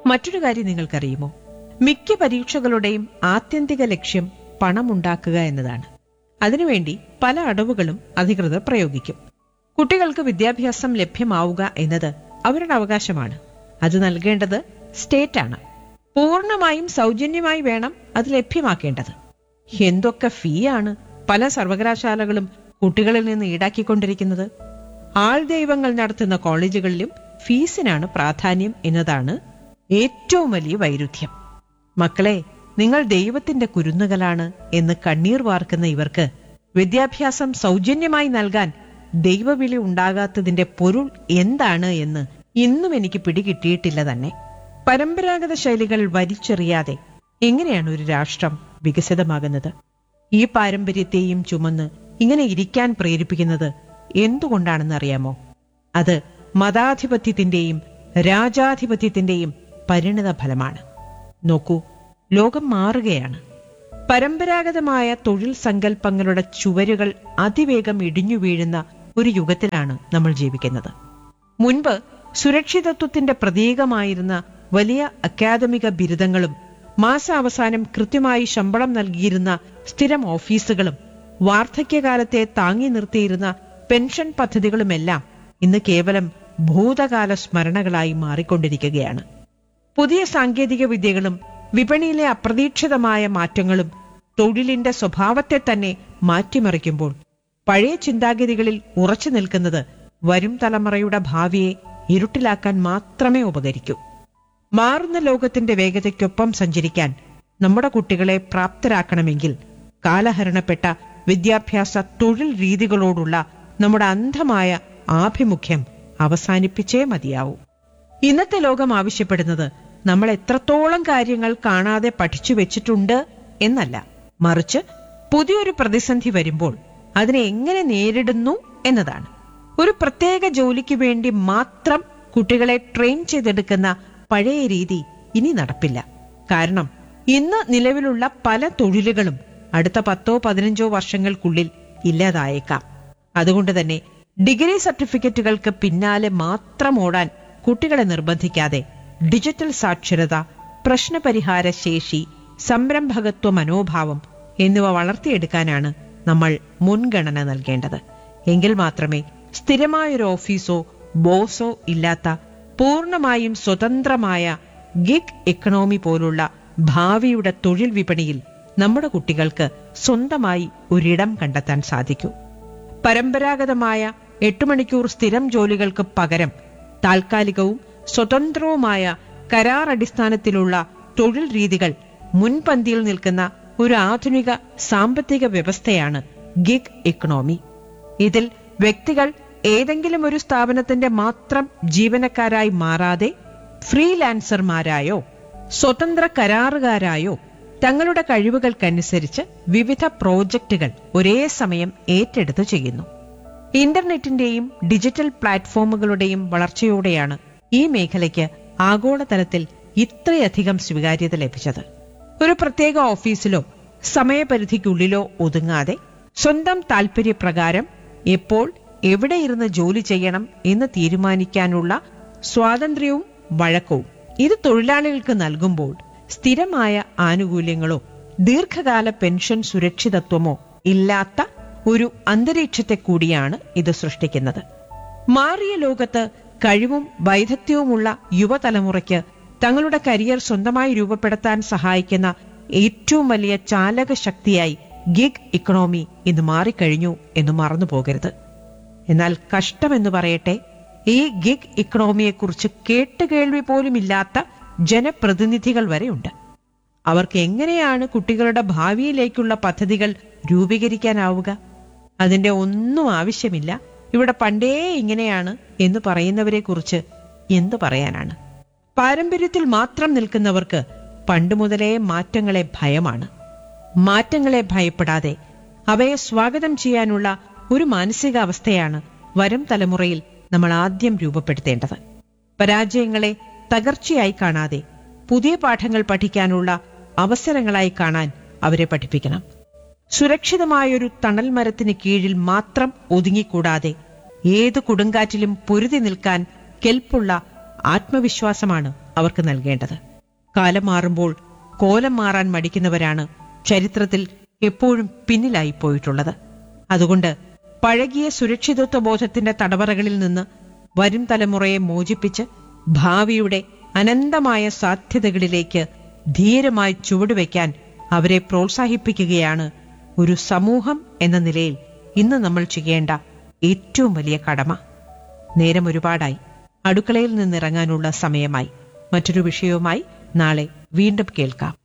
മറ്റൊരു കാര്യം നിങ്ങൾക്കറിയുമോ മിക്ക പരീക്ഷകളുടെയും ആത്യന്തിക ലക്ഷ്യം പണമുണ്ടാക്കുക എന്നതാണ് അതിനുവേണ്ടി പല അടവുകളും അധികൃതർ പ്രയോഗിക്കും കുട്ടികൾക്ക് വിദ്യാഭ്യാസം ലഭ്യമാവുക എന്നത് അവരുടെ അവകാശമാണ് അത് നൽകേണ്ടത് സ്റ്റേറ്റാണ് പൂർണ്ണമായും സൗജന്യമായി വേണം അത് ലഭ്യമാക്കേണ്ടത് എന്തൊക്കെ ഫീ ആണ് പല സർവകലാശാലകളും കുട്ടികളിൽ നിന്ന് ഈടാക്കിക്കൊണ്ടിരിക്കുന്നത് ആൾദൈവങ്ങൾ നടത്തുന്ന കോളേജുകളിലും ഫീസിനാണ് പ്രാധാന്യം എന്നതാണ് ഏറ്റവും വലിയ വൈരുദ്ധ്യം മക്കളെ നിങ്ങൾ ദൈവത്തിന്റെ കുരുന്നുകളാണ് എന്ന് കണ്ണീർ വാർക്കുന്ന ഇവർക്ക് വിദ്യാഭ്യാസം സൗജന്യമായി നൽകാൻ ദൈവവിളി ഉണ്ടാകാത്തതിന്റെ പൊരുൾ എന്താണ് എന്ന് ഇന്നും എനിക്ക് പിടികിട്ടിയിട്ടില്ല തന്നെ പരമ്പരാഗത ശൈലികൾ വലിച്ചെറിയാതെ എങ്ങനെയാണ് ഒരു രാഷ്ട്രം വികസിതമാകുന്നത് ഈ പാരമ്പര്യത്തെയും ചുമന്ന് ഇങ്ങനെ ഇരിക്കാൻ പ്രേരിപ്പിക്കുന്നത് എന്തുകൊണ്ടാണെന്ന് അറിയാമോ അത് മതാധിപത്യത്തിന്റെയും രാജാധിപത്യത്തിന്റെയും പരിണിത ഫലമാണ് നോക്കൂ ലോകം മാറുകയാണ് പരമ്പരാഗതമായ തൊഴിൽ സങ്കല്പങ്ങളുടെ ചുവരുകൾ അതിവേഗം ഇടിഞ്ഞു വീഴുന്ന ഒരു യുഗത്തിലാണ് നമ്മൾ ജീവിക്കുന്നത് മുൻപ് സുരക്ഷിതത്വത്തിന്റെ പ്രതീകമായിരുന്ന വലിയ അക്കാദമിക ബിരുദങ്ങളും മാസാവസാനം കൃത്യമായി ശമ്പളം നൽകിയിരുന്ന സ്ഥിരം ഓഫീസുകളും വാർദ്ധക്യകാലത്തെ താങ്ങി നിർത്തിയിരുന്ന പെൻഷൻ പദ്ധതികളുമെല്ലാം ഇന്ന് കേവലം ഭൂതകാല സ്മരണകളായി മാറിക്കൊണ്ടിരിക്കുകയാണ് പുതിയ സാങ്കേതിക വിദ്യകളും വിപണിയിലെ അപ്രതീക്ഷിതമായ മാറ്റങ്ങളും തൊഴിലിന്റെ സ്വഭാവത്തെ തന്നെ മാറ്റിമറിക്കുമ്പോൾ പഴയ ചിന്താഗതികളിൽ ഉറച്ചു നിൽക്കുന്നത് വരും തലമുറയുടെ ഭാവിയെ ഇരുട്ടിലാക്കാൻ മാത്രമേ ഉപകരിക്കൂ മാറുന്ന ലോകത്തിന്റെ വേഗതയ്ക്കൊപ്പം സഞ്ചരിക്കാൻ നമ്മുടെ കുട്ടികളെ പ്രാപ്തരാക്കണമെങ്കിൽ കാലഹരണപ്പെട്ട വിദ്യാഭ്യാസ തൊഴിൽ രീതികളോടുള്ള നമ്മുടെ അന്ധമായ ആഭിമുഖ്യം അവസാനിപ്പിച്ചേ മതിയാവൂ ഇന്നത്തെ ലോകം ആവശ്യപ്പെടുന്നത് നമ്മൾ എത്രത്തോളം കാര്യങ്ങൾ കാണാതെ പഠിച്ചു വെച്ചിട്ടുണ്ട് എന്നല്ല മറിച്ച് പുതിയൊരു പ്രതിസന്ധി വരുമ്പോൾ അതിനെ എങ്ങനെ നേരിടുന്നു എന്നതാണ് ഒരു പ്രത്യേക ജോലിക്ക് വേണ്ടി മാത്രം കുട്ടികളെ ട്രെയിൻ ചെയ്തെടുക്കുന്ന പഴയ രീതി ഇനി നടപ്പില്ല കാരണം ഇന്ന് നിലവിലുള്ള പല തൊഴിലുകളും അടുത്ത പത്തോ പതിനഞ്ചോ വർഷങ്ങൾക്കുള്ളിൽ ഇല്ലാതായേക്കാം അതുകൊണ്ട് തന്നെ ഡിഗ്രി സർട്ടിഫിക്കറ്റുകൾക്ക് പിന്നാലെ മാത്രം ഓടാൻ കുട്ടികളെ നിർബന്ധിക്കാതെ ഡിജിറ്റൽ സാക്ഷരത പ്രശ്നപരിഹാര ശേഷി സംരംഭകത്വ മനോഭാവം എന്നിവ വളർത്തിയെടുക്കാനാണ് നമ്മൾ മുൻഗണന നൽകേണ്ടത് എങ്കിൽ മാത്രമേ സ്ഥിരമായൊരു ഓഫീസോ ബോസോ ഇല്ലാത്ത പൂർണ്ണമായും സ്വതന്ത്രമായ ഗിഗ് എക്കണോമി പോലുള്ള ഭാവിയുടെ തൊഴിൽ വിപണിയിൽ നമ്മുടെ കുട്ടികൾക്ക് സ്വന്തമായി ഒരിടം കണ്ടെത്താൻ സാധിക്കൂ പരമ്പരാഗതമായ എട്ട് മണിക്കൂർ സ്ഥിരം ജോലികൾക്ക് പകരം താൽക്കാലികവും സ്വതന്ത്രവുമായ കരാർ അടിസ്ഥാനത്തിലുള്ള തൊഴിൽ രീതികൾ മുൻപന്തിയിൽ നിൽക്കുന്ന ഒരു ആധുനിക സാമ്പത്തിക വ്യവസ്ഥയാണ് ഗിഗ് ഇക്കണോമി ഇതിൽ വ്യക്തികൾ ഏതെങ്കിലും ഒരു സ്ഥാപനത്തിന്റെ മാത്രം ജീവനക്കാരായി മാറാതെ ഫ്രീലാൻസർമാരായോ സ്വതന്ത്ര കരാറുകാരായോ തങ്ങളുടെ കഴിവുകൾക്കനുസരിച്ച് വിവിധ പ്രോജക്റ്റുകൾ ഒരേ സമയം ഏറ്റെടുത്ത് ചെയ്യുന്നു ഇന്റർനെറ്റിന്റെയും ഡിജിറ്റൽ പ്ലാറ്റ്ഫോമുകളുടെയും വളർച്ചയോടെയാണ് ഈ മേഖലയ്ക്ക് ആഗോളതലത്തിൽ ഇത്രയധികം സ്വീകാര്യത ലഭിച്ചത് ഒരു പ്രത്യേക ഓഫീസിലോ സമയപരിധിക്കുള്ളിലോ ഒതുങ്ങാതെ സ്വന്തം താൽപര്യപ്രകാരം എപ്പോൾ എവിടെ ഇരുന്ന് ജോലി ചെയ്യണം എന്ന് തീരുമാനിക്കാനുള്ള സ്വാതന്ത്ര്യവും വഴക്കവും ഇത് തൊഴിലാളികൾക്ക് നൽകുമ്പോൾ സ്ഥിരമായ ആനുകൂല്യങ്ങളോ ദീർഘകാല പെൻഷൻ സുരക്ഷിതത്വമോ ഇല്ലാത്ത ഒരു അന്തരീക്ഷത്തെ കൂടിയാണ് ഇത് സൃഷ്ടിക്കുന്നത് മാറിയ ലോകത്ത് കഴിവും വൈദഗ്ധ്യവുമുള്ള യുവതലമുറയ്ക്ക് തങ്ങളുടെ കരിയർ സ്വന്തമായി രൂപപ്പെടുത്താൻ സഹായിക്കുന്ന ഏറ്റവും വലിയ ചാലക ശക്തിയായി ഗിഗ് ഇക്കണോമി ഇന്ന് മാറിക്കഴിഞ്ഞു എന്ന് മറന്നു പോകരുത് എന്നാൽ കഷ്ടമെന്ന് പറയട്ടെ ഈ ഗിഗ് ഇക്കണോമിയെക്കുറിച്ച് കേട്ടുകേൾവി പോലുമില്ലാത്ത ജനപ്രതിനിധികൾ വരെയുണ്ട് അവർക്ക് എങ്ങനെയാണ് കുട്ടികളുടെ ഭാവിയിലേക്കുള്ള പദ്ധതികൾ രൂപീകരിക്കാനാവുക അതിന്റെ ഒന്നും ആവശ്യമില്ല ഇവിടെ പണ്ടേ ഇങ്ങനെയാണ് എന്ന് പറയുന്നവരെക്കുറിച്ച് എന്തു പറയാനാണ് പാരമ്പര്യത്തിൽ മാത്രം നിൽക്കുന്നവർക്ക് പണ്ട് മുതലേ മാറ്റങ്ങളെ ഭയമാണ് മാറ്റങ്ങളെ ഭയപ്പെടാതെ അവയെ സ്വാഗതം ചെയ്യാനുള്ള ഒരു മാനസികാവസ്ഥയാണ് വരും തലമുറയിൽ നമ്മൾ ആദ്യം രൂപപ്പെടുത്തേണ്ടത് പരാജയങ്ങളെ തകർച്ചയായി കാണാതെ പുതിയ പാഠങ്ങൾ പഠിക്കാനുള്ള അവസരങ്ങളായി കാണാൻ അവരെ പഠിപ്പിക്കണം സുരക്ഷിതമായൊരു തണൽ മരത്തിന് കീഴിൽ മാത്രം ഒതുങ്ങിക്കൂടാതെ ഏത് കൊടുങ്കാറ്റിലും പൊരുതി നിൽക്കാൻ കെൽപ്പുള്ള ആത്മവിശ്വാസമാണ് അവർക്ക് നൽകേണ്ടത് കാലം മാറുമ്പോൾ കോലം മാറാൻ മടിക്കുന്നവരാണ് ചരിത്രത്തിൽ എപ്പോഴും പിന്നിലായി പോയിട്ടുള്ളത് അതുകൊണ്ട് പഴകിയ സുരക്ഷിതത്വ ബോധത്തിന്റെ തടവറകളിൽ നിന്ന് വരും തലമുറയെ മോചിപ്പിച്ച് ഭാവിയുടെ അനന്തമായ സാധ്യതകളിലേക്ക് ധീരമായി ചുവടുവെക്കാൻ അവരെ പ്രോത്സാഹിപ്പിക്കുകയാണ് ഒരു സമൂഹം എന്ന നിലയിൽ ഇന്ന് നമ്മൾ ചെയ്യേണ്ട ഏറ്റവും വലിയ കടമ നേരം ഒരുപാടായി അടുക്കളയിൽ നിന്നിറങ്ങാനുള്ള സമയമായി മറ്റൊരു വിഷയവുമായി നാളെ വീണ്ടും കേൾക്കാം